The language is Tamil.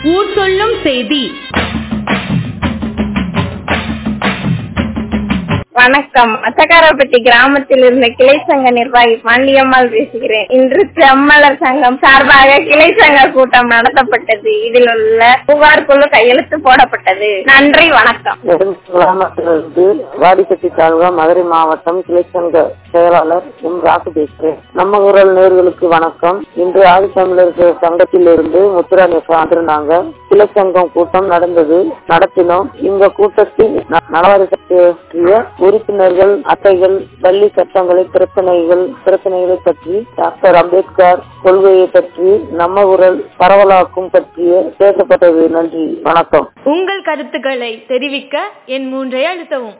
ஊர் சொல்லும் செய்தி வணக்கம் மத்தக்காரப்பட்டி கிராமத்தில் இருந்த கிளை சங்க நிர்வாகி பாண்டியம்மாள் பேசுகிறேன் இன்று செம்மலர் சங்கம் சார்பாக கிளை சங்க கூட்டம் நடத்தப்பட்டது இதில் உள்ள புகார் குழு கையெழுத்து போடப்பட்டது நன்றி வணக்கம் கிராமத்திலிருந்து வாடிப்பட்டி தாலுகா மதுரை மாவட்டம் கிளைச்சங்க செயலாளர் எம் ராசு பேசுகிறேன் நம்ம குரல் நேர்களுக்கு வணக்கம் இன்று ஆதித்தமிழர் சங்கத்தில் இருந்து முத்துராணி வந்திருந்தாங்க கிளைச்சங்கம் கூட்டம் நடந்தது நடத்தினோம் இந்த கூட்டத்தில் ந- நலவாரி பற்றிய உறுப்பினர்கள் அட்டைகள் பள்ளி சட்டங்களை பிரச்சனைகள் பிரச்சனைகளை பற்றி டாக்டர் அம்பேத்கர் கொள்கையை பற்றி நம்ம குரல் பரவலாக்கும் பற்றிய பேசப்பட்டது நன்றி வணக்கம் உங்கள் கருத்துக்களை தெரிவிக்க என் மூன்றை அழுத்தவும்